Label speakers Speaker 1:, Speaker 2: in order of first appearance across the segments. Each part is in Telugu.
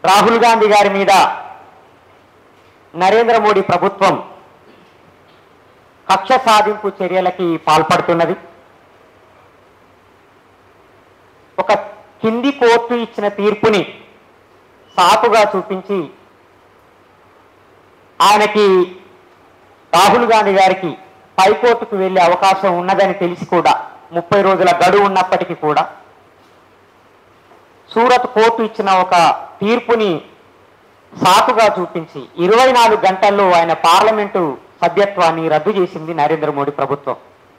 Speaker 1: రాహుల్ గాంధీ గారి మీద నరేంద్ర మోడీ ప్రభుత్వం కక్ష సాధింపు చర్యలకి పాల్పడుతున్నది ఒక కింది కోర్టు ఇచ్చిన తీర్పుని సాకుగా చూపించి ఆయనకి రాహుల్ గాంధీ గారికి పైకోర్టుకు వెళ్ళే అవకాశం ఉన్నదని తెలిసి కూడా ముప్పై రోజుల గడువు ఉన్నప్పటికీ కూడా సూరత్ కోర్టు ఇచ్చిన ఒక తీర్పుని సాకుగా చూపించి ఇరవై నాలుగు గంటల్లో ఆయన పార్లమెంటు సభ్యత్వాన్ని రద్దు చేసింది నరేంద్ర మోడీ ప్రభుత్వం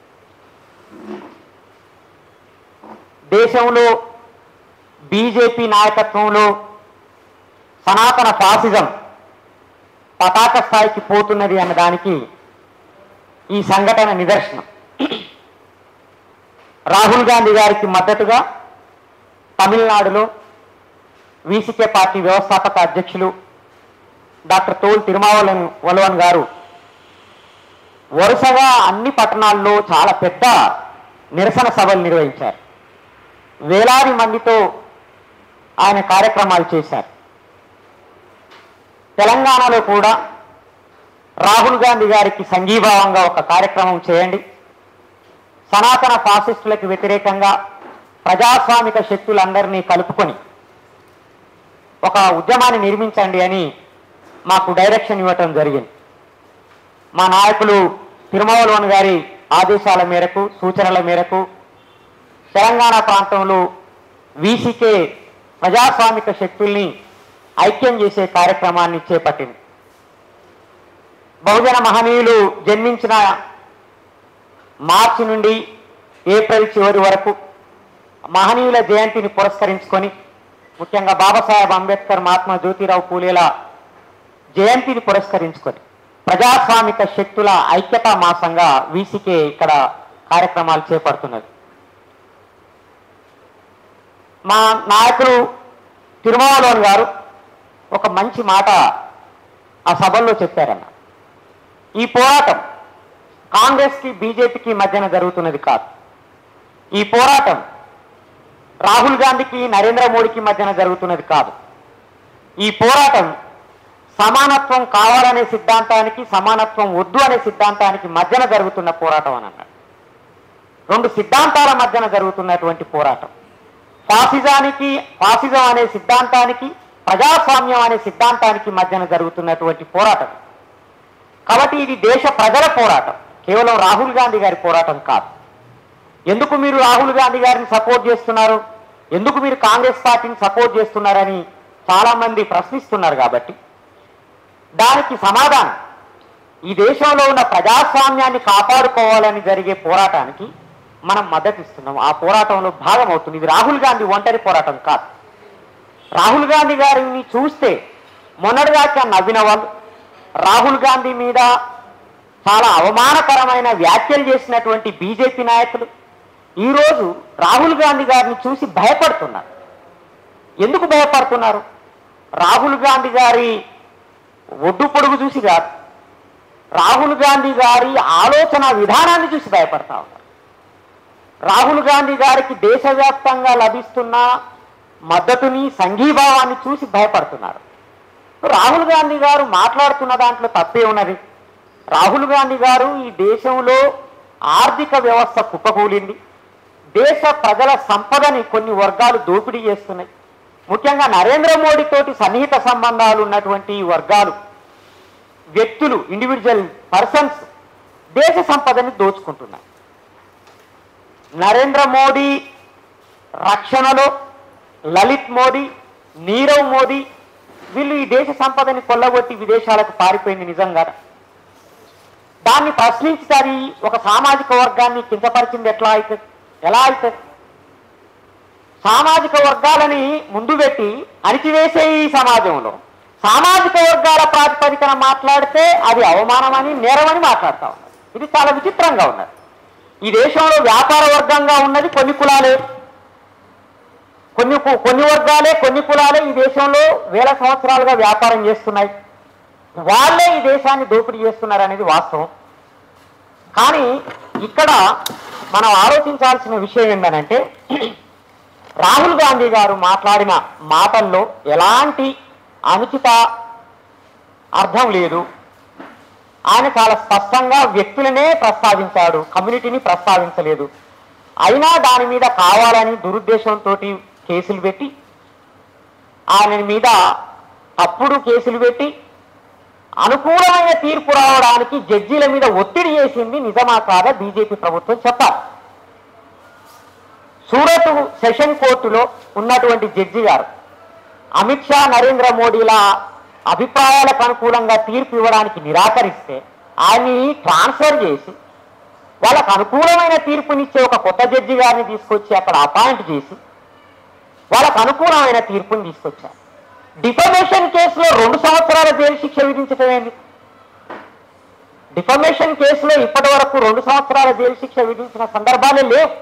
Speaker 1: దేశంలో బీజేపీ నాయకత్వంలో సనాతన ఫాసిజం పతాక స్థాయికి పోతున్నది అన్న దానికి ఈ సంఘటన నిదర్శనం రాహుల్ గాంధీ గారికి మద్దతుగా తమిళనాడులో వీసీకే పార్టీ వ్యవస్థాపక అధ్యక్షులు డాక్టర్ తోల్ తిరుమావలన్ వలవన్ గారు వరుసగా అన్ని పట్టణాల్లో చాలా పెద్ద నిరసన సభలు నిర్వహించారు వేలాది మందితో ఆయన కార్యక్రమాలు చేశారు తెలంగాణలో కూడా రాహుల్ గాంధీ గారికి సంఘీభావంగా ఒక కార్యక్రమం చేయండి సనాతన ఫాసిస్టులకు వ్యతిరేకంగా ప్రజాస్వామిక శక్తులందరినీ కలుపుకొని ఒక ఉద్యమాన్ని నిర్మించండి అని మాకు డైరెక్షన్ ఇవ్వటం జరిగింది మా నాయకులు తిరుమలలోని గారి ఆదేశాల మేరకు సూచనల మేరకు తెలంగాణ ప్రాంతంలో వీసీకే ప్రజాస్వామిక శక్తుల్ని ఐక్యం చేసే కార్యక్రమాన్ని చేపట్టింది బహుజన మహనీయులు జన్మించిన మార్చి నుండి ఏప్రిల్ చివరి వరకు మహనీయుల జయంతిని పురస్కరించుకొని ముఖ్యంగా బాబాసాహెబ్ అంబేద్కర్ మహాత్మా జ్యోతిరావు పూలేల జయంతిని పురస్కరించుకొని ప్రజాస్వామిక శక్తుల ఐక్యతా మాసంగా వీసీకే ఇక్కడ కార్యక్రమాలు చేపడుతున్నది మా నాయకులు తిరుమలలోని గారు ఒక మంచి మాట ఆ సభల్లో చెప్పారన్న ఈ పోరాటం కాంగ్రెస్కి బీజేపీకి మధ్యన జరుగుతున్నది కాదు ఈ పోరాటం రాహుల్ గాంధీకి నరేంద్ర మోడీకి మధ్యన జరుగుతున్నది కాదు ఈ పోరాటం సమానత్వం కావాలనే సిద్ధాంతానికి సమానత్వం వద్దు అనే సిద్ధాంతానికి మధ్యన జరుగుతున్న పోరాటం అని అన్నాడు రెండు సిద్ధాంతాల మధ్యన జరుగుతున్నటువంటి పోరాటం ఫాసిజానికి ఫాసిజం అనే సిద్ధాంతానికి ప్రజాస్వామ్యం అనే సిద్ధాంతానికి మధ్యన జరుగుతున్నటువంటి పోరాటం కాబట్టి ఇది దేశ ప్రజల పోరాటం కేవలం రాహుల్ గాంధీ గారి పోరాటం కాదు ఎందుకు మీరు రాహుల్ గాంధీ గారిని సపోర్ట్ చేస్తున్నారు ఎందుకు మీరు కాంగ్రెస్ పార్టీని సపోర్ట్ చేస్తున్నారని చాలా మంది ప్రశ్నిస్తున్నారు కాబట్టి దానికి సమాధానం ఈ దేశంలో ఉన్న ప్రజాస్వామ్యాన్ని కాపాడుకోవాలని జరిగే పోరాటానికి మనం మద్దతు ఇస్తున్నాం ఆ పోరాటంలో భాగం అవుతుంది ఇది రాహుల్ గాంధీ ఒంటరి పోరాటం కాదు రాహుల్ గాంధీ గారిని చూస్తే మొన్నటిదాకా నవ్విన వాళ్ళు రాహుల్ గాంధీ మీద చాలా అవమానకరమైన వ్యాఖ్యలు చేసినటువంటి బీజేపీ నాయకులు ఈరోజు రాహుల్ గాంధీ గారిని చూసి భయపడుతున్నారు ఎందుకు భయపడుతున్నారు రాహుల్ గాంధీ గారి ఒడ్డు పొడుగు చూసి కాదు రాహుల్ గాంధీ గారి ఆలోచన విధానాన్ని చూసి భయపడతా ఉన్నారు రాహుల్ గాంధీ గారికి దేశవ్యాప్తంగా లభిస్తున్న మద్దతుని సంఘీభావాన్ని చూసి భయపడుతున్నారు రాహుల్ గాంధీ గారు మాట్లాడుతున్న దాంట్లో తప్పే ఉన్నది రాహుల్ గాంధీ గారు ఈ దేశంలో ఆర్థిక వ్యవస్థ కుప్పకూలింది దేశ ప్రజల సంపదని కొన్ని వర్గాలు దోపిడీ చేస్తున్నాయి ముఖ్యంగా నరేంద్ర మోడీ తోటి సన్నిహిత సంబంధాలు ఉన్నటువంటి ఈ వర్గాలు వ్యక్తులు ఇండివిజువల్ పర్సన్స్ దేశ సంపదని దోచుకుంటున్నారు నరేంద్ర మోడీ రక్షణలో లలిత్ మోడీ నీరవ్ మోదీ వీళ్ళు ఈ దేశ సంపదని కొల్లగొట్టి విదేశాలకు పారిపోయింది నిజం కదా దాన్ని ప్రశ్నించి అది ఒక సామాజిక వర్గాన్ని కించపరిచింది ఎట్లా అవుతుంది ఎలా అవుతుంది సామాజిక వర్గాలని ముందు పెట్టి అణిచివేసే ఈ సమాజంలో సామాజిక వర్గాల ప్రాతిపదికన మాట్లాడితే అది అవమానమని నేరమని మాట్లాడుతూ ఉన్నారు ఇది చాలా విచిత్రంగా ఉన్నది ఈ దేశంలో వ్యాపార వర్గంగా ఉన్నది కొన్ని కులాలే కొన్ని కు- కొన్ని వర్గాలే కొన్ని కులాలే ఈ దేశంలో వేల సంవత్సరాలుగా వ్యాపారం చేస్తున్నాయి వాళ్ళే ఈ దేశాన్ని దోపిడీ చేస్తున్నారు అనేది వాస్తవం కానీ ఇక్కడ మనం ఆలోచించాల్సిన విషయం ఏంటంటే రాహుల్ గాంధీ గారు మాట్లాడిన మాటల్లో ఎలాంటి అనుచిత అర్థం లేదు ఆయన చాలా స్పష్టంగా వ్యక్తులనే ప్రస్తావించాడు కమ్యూనిటీని ప్రస్తావించలేదు అయినా దాని మీద కావాలని దురుద్దేశంతో కేసులు పెట్టి ఆయన మీద తప్పుడు కేసులు పెట్టి అనుకూలమైన తీర్పు రావడానికి జడ్జీల మీద ఒత్తిడి చేసింది నిజమా కాదా బీజేపీ ప్రభుత్వం చెప్పాలి సూరత్ సెషన్ కోర్టులో ఉన్నటువంటి జడ్జి గారు అమిత్ షా నరేంద్ర మోడీల అభిప్రాయాలకు అనుకూలంగా తీర్పు ఇవ్వడానికి నిరాకరిస్తే ఆయన్ని ట్రాన్స్ఫర్ చేసి వాళ్ళకు అనుకూలమైన తీర్పునిచ్చే ఒక కొత్త జడ్జి గారిని తీసుకొచ్చి అక్కడ అపాయింట్ చేసి వాళ్ళకు అనుకూలమైన తీర్పుని తీసుకొచ్చారు డిఫమేషన్ కేసులో రెండు సంవత్సరాల జైలు శిక్ష విధించడం ఏంది డిఫమేషన్ కేసులో ఇప్పటి వరకు రెండు సంవత్సరాల జైలు శిక్ష విధించిన సందర్భాలే లేవు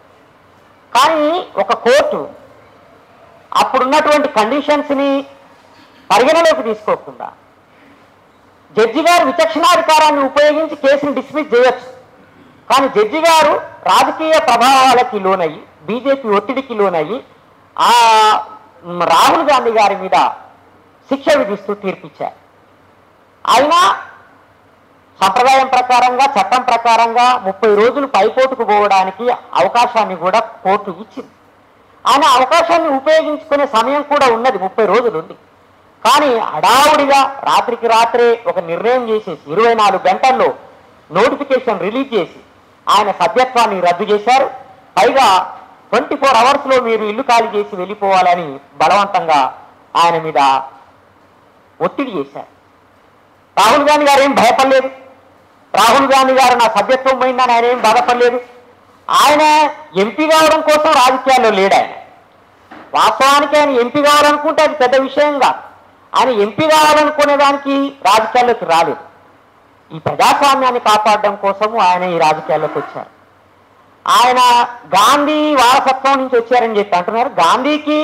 Speaker 1: కానీ ఒక కోర్టు అప్పుడున్నటువంటి కండిషన్స్ ని పరిగణలోకి తీసుకోకుండా జడ్జి గారు విచక్షణాధికారాన్ని ఉపయోగించి కేసును డిస్మిస్ చేయొచ్చు కానీ జడ్జి గారు రాజకీయ ప్రభావాలకి లోనయ్యి బీజేపీ ఒత్తిడికి లోనయ్యి ఆ మ్, రాహుల్ గాంధీ గారి మీద శిక్ష విధిస్తూ తీర్పిచ్చారు అయినా సంప్రదాయం ప్రకారంగా చట్టం ప్రకారంగా ముప్పై రోజులు పైకోర్టుకు పోవడానికి అవకాశాన్ని కూడా కోర్టు ఇచ్చింది ఆయన అవకాశాన్ని ఉపయోగించుకునే సమయం కూడా ఉన్నది ముప్పై రోజులు ఉంది కానీ హడావుడిగా రాత్రికి రాత్రే ఒక నిర్ణయం చేసేసి ఇరవై నాలుగు గంటల్లో నోటిఫికేషన్ రిలీజ్ చేసి ఆయన సభ్యత్వాన్ని రద్దు చేశారు పైగా ట్వంటీ ఫోర్ అవర్స్లో మీరు ఇల్లు ఖాళీ చేసి వెళ్ళిపోవాలని బలవంతంగా ఆయన మీద ఒత్తిడి చేశారు రాహుల్ గాంధీ గారు ఏం భయపడలేదు రాహుల్ గాంధీ గారు నా సభ్యత్వం పోయిందని ఆయన ఏం బాధపడలేదు ఆయన ఎంపీ కావడం కోసం రాజకీయాల్లో లేడు ఆయన వాస్తవానికి ఆయన ఎంపీ కావాలనుకుంటే అది పెద్ద విషయం కాదు ఆయన ఎంపీ కావాలనుకునే దానికి రాజకీయాల్లోకి రాలేదు ఈ ప్రజాస్వామ్యాన్ని కాపాడడం కోసము ఆయన ఈ రాజకీయాల్లోకి వచ్చారు ఆయన గాంధీ వారసత్వం నుంచి వచ్చారని చెప్పి అంటున్నారు గాంధీకి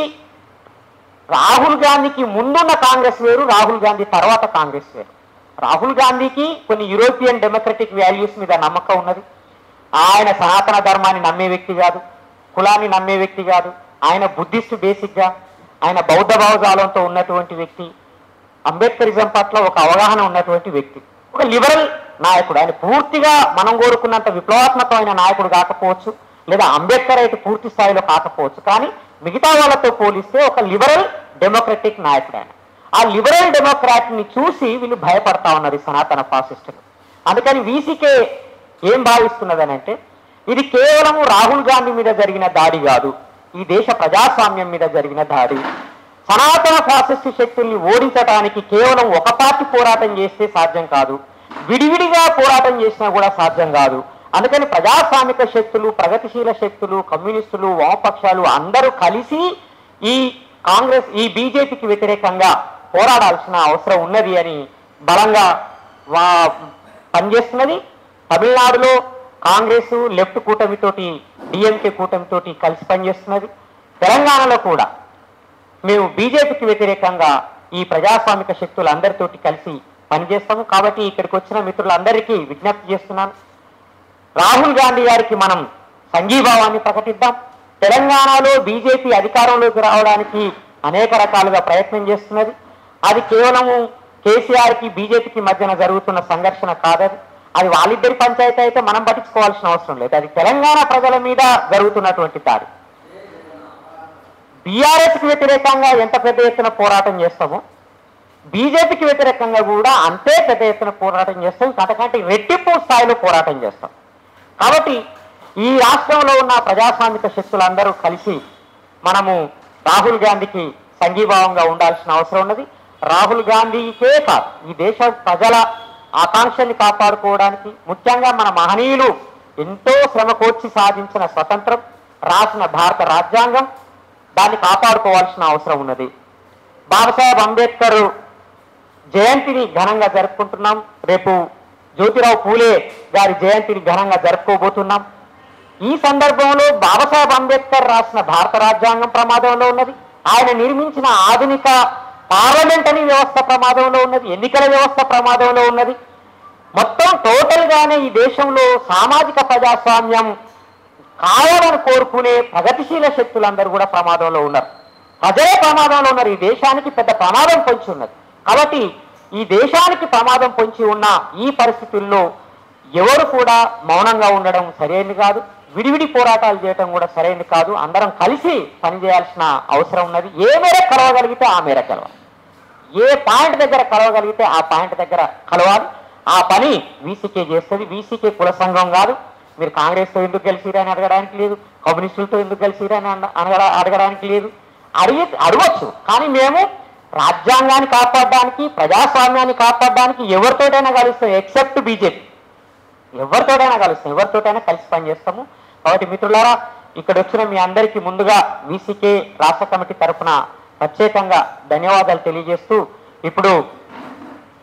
Speaker 1: రాహుల్ గాంధీకి ముందున్న కాంగ్రెస్ వేరు రాహుల్ గాంధీ తర్వాత కాంగ్రెస్ వేరు రాహుల్ గాంధీకి కొన్ని యూరోపియన్ డెమోక్రటిక్ వాల్యూస్ మీద నమ్మకం ఉన్నది ఆయన సనాతన ధర్మాన్ని నమ్మే వ్యక్తి కాదు కులాన్ని నమ్మే వ్యక్తి కాదు ఆయన బుద్ధిస్ట్ బేసిక్గా ఆయన బౌద్ధ భావజాలంతో ఉన్నటువంటి వ్యక్తి అంబేద్కరిజం పట్ల ఒక అవగాహన ఉన్నటువంటి వ్యక్తి ఒక లిబరల్ నాయకుడు ఆయన పూర్తిగా మనం కోరుకున్నంత విప్లవాత్మకమైన నాయకుడు కాకపోవచ్చు లేదా అంబేద్కర్ అయితే పూర్తి స్థాయిలో కాకపోవచ్చు కానీ మిగతా వాళ్ళతో పోలిస్తే ఒక లిబరల్ డెమోక్రటిక్ నాయకుడు ఆయన ఆ లిబరల్ డెమోక్రాట్ ని చూసి వీళ్ళు భయపడతా ఉన్నారు ఈ సనాతన ఫాసిస్టులు అందుకని వీసీకే ఏం భావిస్తున్నదని అంటే ఇది కేవలం రాహుల్ గాంధీ మీద జరిగిన దాడి కాదు ఈ దేశ ప్రజాస్వామ్యం మీద జరిగిన దాడి సనాతన ఫాసిస్ట్ శక్తుల్ని ఓడించడానికి కేవలం ఒక పార్టీ పోరాటం చేస్తే సాధ్యం కాదు విడివిడిగా పోరాటం చేసినా కూడా సాధ్యం కాదు అందుకని ప్రజాస్వామిక శక్తులు ప్రగతిశీల శక్తులు కమ్యూనిస్టులు వామపక్షాలు అందరూ కలిసి ఈ కాంగ్రెస్ ఈ బీజేపీకి వ్యతిరేకంగా పోరాడాల్సిన అవసరం ఉన్నది అని బలంగా వా పనిచేస్తున్నది తమిళనాడులో కాంగ్రెస్ లెఫ్ట్ కూటమితోటి డిఎంకే కూటమితోటి కలిసి పనిచేస్తున్నది తెలంగాణలో కూడా మేము బీజేపీకి వ్యతిరేకంగా ఈ ప్రజాస్వామిక శక్తులందరితోటి కలిసి పనిచేస్తాము కాబట్టి ఇక్కడికి వచ్చిన మిత్రులందరికీ విజ్ఞప్తి చేస్తున్నాను రాహుల్ గాంధీ గారికి మనం సంఘీభావాన్ని ప్రకటిద్దాం తెలంగాణలో బీజేపీ అధికారంలోకి రావడానికి అనేక రకాలుగా ప్రయత్నం చేస్తున్నది అది కేవలము కేసీఆర్కి బీజేపీకి మధ్యన జరుగుతున్న సంఘర్షణ కాదది అది వాళ్ళిద్దరి పంచాయతీ అయితే మనం పట్టించుకోవాల్సిన అవసరం లేదు అది తెలంగాణ ప్రజల మీద జరుగుతున్నటువంటి దాడి బీఆర్ఎస్కి వ్యతిరేకంగా ఎంత పెద్ద ఎత్తున పోరాటం చేస్తామో బీజేపీకి వ్యతిరేకంగా కూడా అంతే పెద్ద ఎత్తున పోరాటం చేస్తాం అంతకంటే రెట్టింపు స్థాయిలో పోరాటం చేస్తాం కాబట్టి ఈ రాష్ట్రంలో ఉన్న ప్రజాస్వామిక శక్తులందరూ కలిసి మనము రాహుల్ గాంధీకి సంఘీభావంగా ఉండాల్సిన అవసరం ఉన్నది రాహుల్ గాంధీకే కాదు ఈ దేశ ప్రజల ఆకాంక్షల్ని కాపాడుకోవడానికి ముఖ్యంగా మన మహనీయులు ఎంతో శ్రమ కోర్చి సాధించిన స్వతంత్రం రాసిన భారత రాజ్యాంగం దాన్ని కాపాడుకోవాల్సిన అవసరం ఉన్నది బాబాసాహెబ్ అంబేద్కర్ జయంతిని ఘనంగా జరుపుకుంటున్నాం రేపు జ్యోతిరావు పూలే గారి జయంతిని ఘనంగా జరుపుకోబోతున్నాం ఈ సందర్భంలో బాబాసాహెబ్ అంబేద్కర్ రాసిన భారత రాజ్యాంగం ప్రమాదంలో ఉన్నది ఆయన నిర్మించిన ఆధునిక పార్లమెంటరీ వ్యవస్థ ప్రమాదంలో ఉన్నది ఎన్నికల వ్యవస్థ ప్రమాదంలో ఉన్నది మొత్తం టోటల్ గానే ఈ దేశంలో సామాజిక ప్రజాస్వామ్యం కావాలని కోరుకునే ప్రగతిశీల శక్తులందరూ కూడా ప్రమాదంలో ఉన్నారు ప్రజలే ప్రమాదంలో ఉన్నారు ఈ దేశానికి పెద్ద ప్రమాదం పొంచి ఉన్నది కాబట్టి ఈ దేశానికి ప్రమాదం పొంచి ఉన్న ఈ పరిస్థితుల్లో ఎవరు కూడా మౌనంగా ఉండడం సరైనది కాదు విడివిడి పోరాటాలు చేయడం కూడా సరైనది కాదు అందరం కలిసి పనిచేయాల్సిన అవసరం ఉన్నది ఏ మేర కలవగలిగితే ఆ మేర కలవాలి ఏ పాయింట్ దగ్గర కలవగలిగితే ఆ పాయింట్ దగ్గర కలవాలి ఆ పని వీసీకే చేస్తుంది వీసీకే కుల సంఘం కాదు మీరు కాంగ్రెస్తో ఎందుకు గెలిచిరని అడగడానికి లేదు కమ్యూనిస్టులతో ఎందుకు గెలిచిరని అన- అనగ అడగడానికి లేదు అడిగి అడగచ్చు కానీ మేము రాజ్యాంగాన్ని కాపాడడానికి ప్రజాస్వామ్యాన్ని కాపాడడానికి ఎవరితోటైనా కలుస్తాం ఎక్సెప్ట్ బీజేపీ ఎవరితోటైనా కలుస్తాం ఎవరితోటైనా కలిసి పనిచేస్తాము కాబట్టి మిత్రులారా ఇక్కడ వచ్చిన మీ అందరికీ ముందుగా వీసీకే రాష్ట్ర కమిటీ తరఫున ప్రత్యేకంగా ధన్యవాదాలు తెలియజేస్తూ ఇప్పుడు